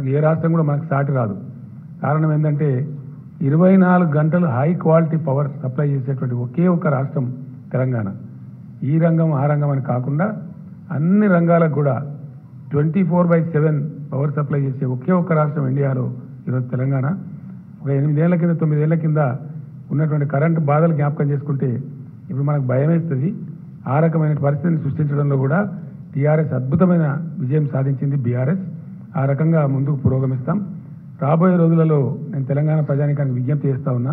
అసలు ఏ రాష్ట్రం కూడా మనకు సాటి రాదు కారణం ఏంటంటే ఇరవై నాలుగు గంటలు హై క్వాలిటీ పవర్ సప్లై చేసేటువంటి ఒకే ఒక రాష్ట్రం తెలంగాణ ఈ రంగం ఆ రంగం అని కాకుండా అన్ని రంగాలకు కూడా twenty four by seven power supply చేసే ఒకే ఒక్క రాష్ట్రం ఇండియాలో ఈరోజు తెలంగాణ ఒక ఎనిమిదేళ్ల కింద తొమ్మిదేళ్ల కింద ఉన్నటువంటి కరెంటు బాధలు జ్ఞాపకం చేసుకుంటే ఇప్పుడు మనకు భయం వేస్తుంది ఆ రకమైన పరిస్థితిని సృష్టించడంలో కూడా టీఆర్ఎస్ అద్భుతమైన విజయం సాధించింది బీఆర్ఎస్ ఆ రకంగా ముందుకు పురోగమిస్తాం రాబోయే రోజులలో నేను తెలంగాణ ప్రజానికానికి విజ్ఞప్తి చేస్తా ఉన్నా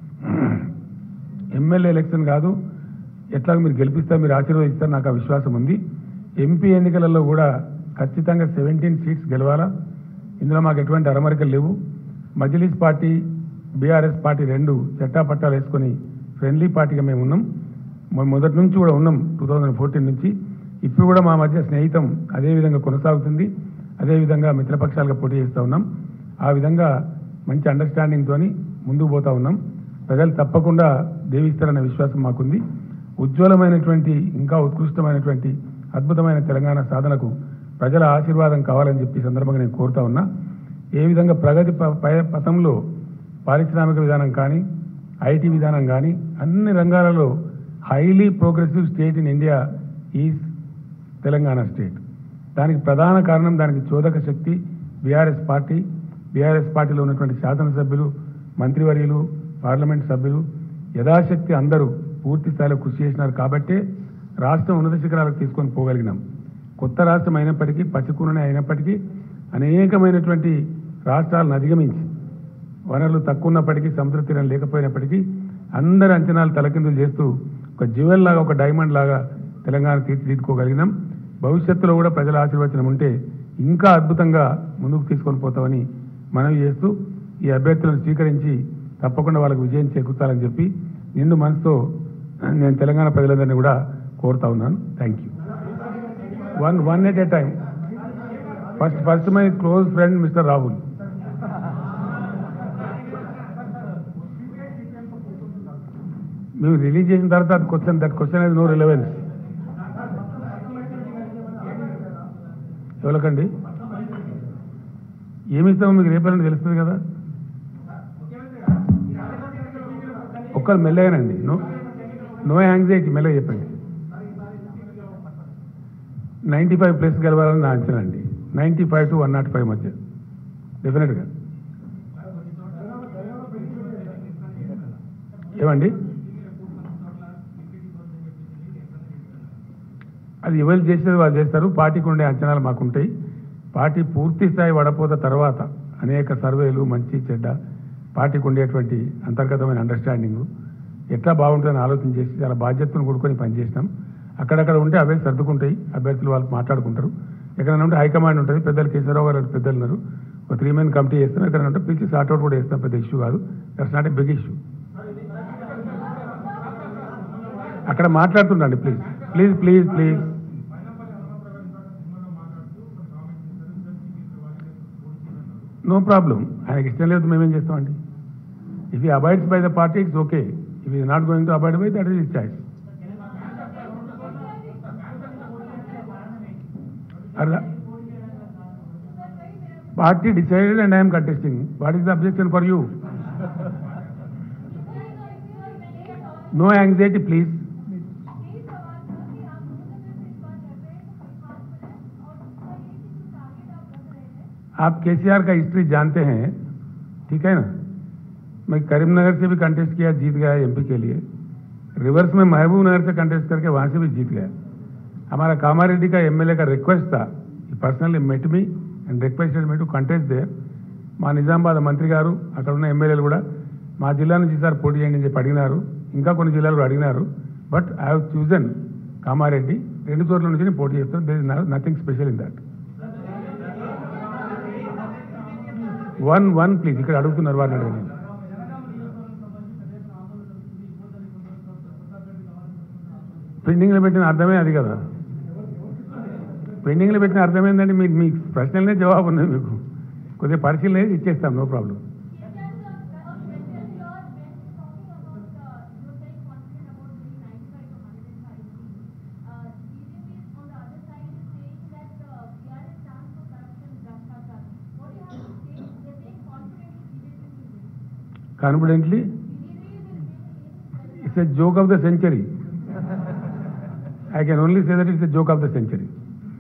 ఎమ్మెల్యే ఎలక్షన్ కాదు ఎట్లా మీరు గెలిపిస్తారు మీరు ఆశీర్వదిస్తారు నాకు ఆ విశ్వాసం ఉంది ఎంపీ ఎన్నికలలో కూడా ఖచ్చితంగా సెవెంటీన్ సీట్స్ గెలవాలా ఇందులో మాకు ఎటువంటి అరమరికలు లేవు మజ్లిస్ పార్టీ బీఆర్ఎస్ పార్టీ రెండు చట్టాపట్టాలు వేసుకొని ఫ్రెండ్లీ పార్టీగా మేము ఉన్నాం మొ- మొదటి నుంచి కూడా ఉన్నాం టూ థౌజండ్ ఫోర్టీన్ నుంచి ఇప్పుడు కూడా మా మధ్య స్నేహితం అదే విధంగా కొనసాగుతుంది అదేవిధంగా మిత్రపక్షాలుగా పోటీ చేస్తూ ఉన్నాం ఆ విధంగా మంచి అండర్స్టాండింగ్ తోని ముందుకు పోతా ఉన్నాం ప్రజలు తప్పకుండా దేవిస్తారనే విశ్వాసం మాకుంది ఉజ్వలమైనటువంటి ఇంకా ఉత్కృష్టమైనటువంటి అద్భుతమైన తెలంగాణ సాధనకు ప్రజల ఆశీర్వాదం కావాలని చెప్పి ఈ సందర్భంగా నేను కోరుతా ఉన్నా ఏ విధంగా ప్రగతి ప- పయ- పథంలో పారిశ్రామిక విధానం కానీ ఐటీ విధానం కానీ అన్ని రంగాలలో highly progressive state in India is Telangana state దానికి ప్రధాన కారణం దానికి చోదక శక్తి బీఆర్ఎస్ పార్టీ బీఆర్ఎస్ పార్టీలో ఉన్నటువంటి శాసనసభ్యులు మంత్రివర్యులు పార్లమెంట్ సభ్యులు యథాశక్తి అందరూ పూర్తి స్థాయిలో కృషి చేసినారు కాబట్టే రాష్ట్రం ఉన్నత శిఖరాలకు తీసుకొని పోగలిగినాం కొత్త రాష్ట్రం అయినప్పటికీ పసికూననే అయినప్పటికీ అనేకమైనటువంటి రాష్ట్రాలను అధిగమించి వనరులు తక్కువ ఉన్నప్పటికీ సముద్ర తీరం లేకపోయినప్పటికీ అందరి అంచనాలు తలకిందులు చేస్తూ ఒక జ్యువెల్ లాగా ఒక డైమండ్ లాగా తెలంగాణ తీర్చిదిద్దుకోగలిగినాం భవిష్యత్తులో కూడా ప్రజల ఆశీర్వచనం ఉంటే ఇంకా అద్భుతంగా ముందుకు తీసుకొని పోతామని మనవి చేస్తూ ఈ అభ్యర్థులను స్వీకరించి తప్పకుండా వాళ్ళకు విజయం చేకూర్చాలని చెప్పి నిండు మనసుతో నేను తెలంగాణ ప్రజలందరినీ కూడా కోరుతా ఉన్నాను thank you one one at a time first first my close friend mister Rahul మేము రిలీజ్ చేసిన తర్వాత అది క్వశ్చన్ దట్ క్వశ్చన్ అది నో రిలవెన్స్ ఎవరికండి ఏమి ఇస్తామో మీకు రేపటి తెలుస్తుంది కదా ఒక్కరు మెల్లగానండి నో నో యాంగ్జైటీ మెల్లగా చెప్పండి నైంటీ ఫైవ్ ప్లస్ గెలవాలని నా అంచనా అండి ninety five to one naught five మధ్య డెఫినెట్గా ఏమండి అది ఎవరు చేసేది వాళ్ళు చేస్తారు పార్టీకి ఉండే అంచనాలు మాకుంటాయి పార్టీ పూర్తి స్థాయి వడపోత తర్వాత అనేక సర్వేలు మంచి చెడ్డ పార్టీకి ఉండేటువంటి అంతర్గతమైన అండర్స్టాండింగ్ ఎట్లా బాగుంటుందని ఆలోచన చేసి చాలా బాధ్యతను కూడుకొని పనిచేసినాం అక్కడక్కడ ఉంటే అవే సర్దుకుంటాయి అభ్యర్థులు వాళ్ళు మాట్లాడుకుంటారు ఎక్కడైనా ఉంటే హైకమాండ్ ఉంటుంది పెద్దలు కేసీఆర్ గారు పెద్దలు ఉన్నారు ఒక త్రీ మెన్ కమిటీ చేస్తాం ఎక్కడైనా ఉంటే పిలిచి సార్ట్అవుట్ కూడా చేస్తాం పెద్ద ఇష్యూ కాదు that's not a big issue అక్కడ మాట్లాడుతుండండి please please please please no problem ఆయనకి ఇష్టం లేదు మేమేం చేస్తామండి if he avoids by the party it's okay if is not going to avoid by that is is choice అలా party decided and I'm contesting what is the objection for you no anxiety please आप KCR का history जानते हैं ठीक है ना मैं करीमनगर से भी कंटेस्ट किया जीत गया एमपी के लिए रिवर्स में महबूब नगर से कंटेस्ट करके वहां से भी जीत गया हमारा कामारेड्डी का एमएलए का रिक्वेस्ट था personally met me and requested me to contest the మా నిజామాబాద్ మంత్రి గారు అక్కడ ఉన్న ఎమ్మెల్యేలు కూడా మా జిల్లా నుంచి సార్ పోటీ చేయండి అని చెప్పి అడిగినారు ఇంకా కొన్ని జిల్లాలు కూడా అడిగినారు but I have chosen Kamareddy రెండు చోట్ల నుంచి నేను పోటీ చేస్తాను there is nothing special in that one one please ఇక్కడ అడుగుతున్నారు వారిని అడగండి పెండింగ్లో పెట్టిన అర్థమే అది కదా పెండింగ్లో పెట్టిన అర్థం ఏంటంటే మీకు మీ ప్రశ్నలనే జవాబు ఉన్నది మీకు కొద్దిగా పరిశీలన చేసి ఇచ్చేస్తాం no problem confidently. It's a joke of the century. I can only say that it's a joke of the century.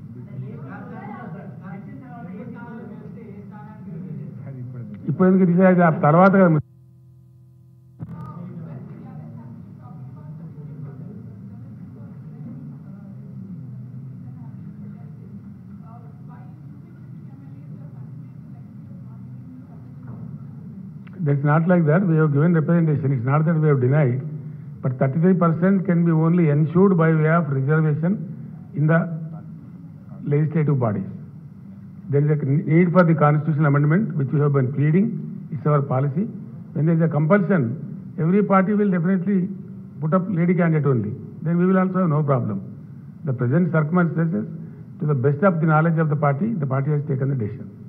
ఇప్పుడు ఎందుకు డిసైడ్ ఆ తర్వాత కదా That's not like that. We have given representation. It's not that we have denied. But 33% can be only ensured by way of reservation in the legislative bodies. There is a need for the constitutional amendment, which we have been pleading. It's our policy. When there is a compulsion, every party will definitely put up lady candidate only. Then we will also have no problem. The present circumstances, to the best of the knowledge of the party, the party has taken the decision.